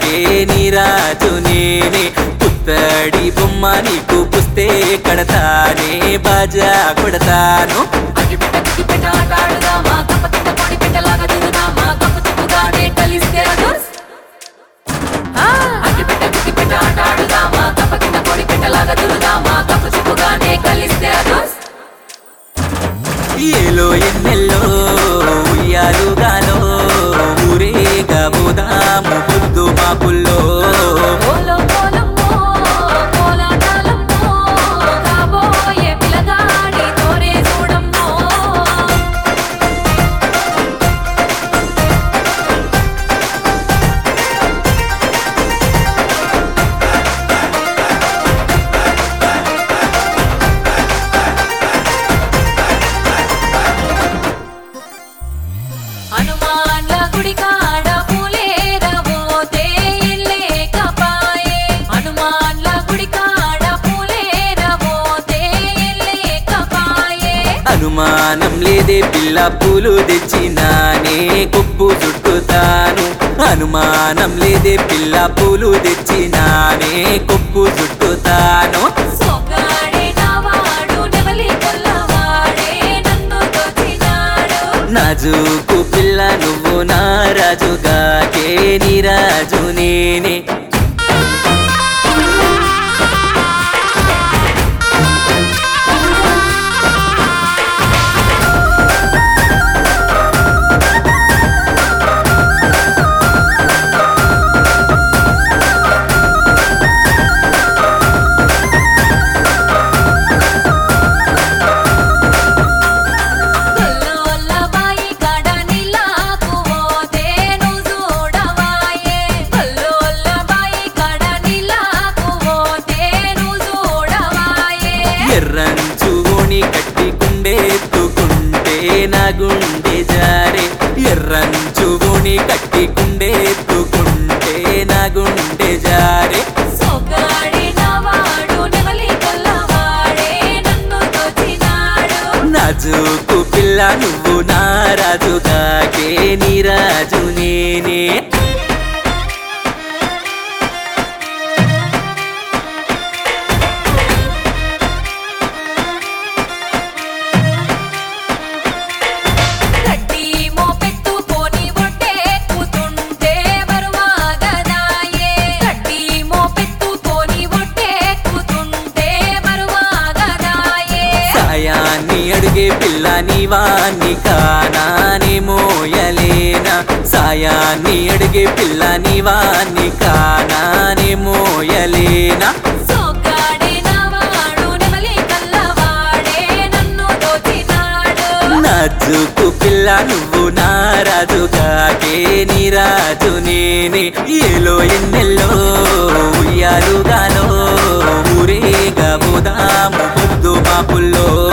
కాకే నీరాజు నేనే పుత్తడి బొమ్మ నీకు పుస్తే కడతానే బాజా కొడతాను అగ్గిపెట్ట గుగ్గిపెట్ట ఆట ఆడుదామా కప్ప కింద పొడి పెట్టలాగా దిగుదామా కప్పు తిప్పుగానే కలిస్తే అదోస్ అగ్గిపెట్ట గుగ్గిపెట్ట ఆట ఆడుదామా కప్ప కింద పొడి పెట్టలాగా దిగుదామా కప్పు తిప్పుగానే కలిస్తే అదోస్ ఏలో ఎన్నెల్లో ఉయ్యాలుగాలో ఊరేగా పోదాము పొద్దు మాపుల్లో ఓలో ఓలమ్మో కోలాటాలమ్మో కాబోయే పిల్లగాడి తోరే చూడమ్మో హనుమాన్ల గుడి కాడ పూలేరవోతే ఇల్లేకపాయే హనుమాన్ల గుడి కాడ పూలేరవోతే ఇల్లేకపాయే అనుమానం లేదే పిల్ల పూలు తెచ్చినానే కొప్పు చుట్టుతాను అనుమానం లేదే పిల్ల పూలు తెచ్చినానే కొప్పు చుట్టుతాను సొగ్గాడే నావాడు నెమలి కొల్లవాడే నన్ను దోచినాడు నాజుకు పిల్ల నువ్వు నా రాజుగాకే నీ రాజు నేనే గొల్లోల్ల బాయి కాడ నీలాకు పోతే నువ్వు చూడవాయే గొల్లోల్ల బాయి కాడ నీలాకు పోతే నువ్వు చూడవాయే ఎర్రంచుని కట్టి కుండెత్తుకుంటే నా గుండె జారే ఎర్రంచుని కట్టి కుండెత్తుకుంటే నా గుండె జారే సొగ్గాడే నావాడు నెమలి కొల్లవాడే నన్ను దోచినాడు నాజుకు పిల్ల నువ్వు నా రాజుగాకే నీ రాజు నేనే గడ్డి మోపెత్తుకొని ఒట్టెక్కుతుంటే బరువాగదాయే గడ్డి మోపెత్తుకొని ఒట్టెక్కుతుంటే బరువాగదాయే సాయాన్ని అడిగే పిల్ల నీవాన్ని కానాని మోయలేనా సాయాన్ని అడిగే పిల్ల నీవాన్ని కానాని మోయలేనా సోగ్గాడే నావాడు నెమలి కల్లవాడే నన్ను దోచినాడు నాజుకు పిల్ల నువ్వు నా రాజుగాకే నీ రాజు నేనే ఏలో ఎన్నెల్లో ఉయ్యాలుగాలో ఊరేగా పోదాము పొద్దు మాపుల్లో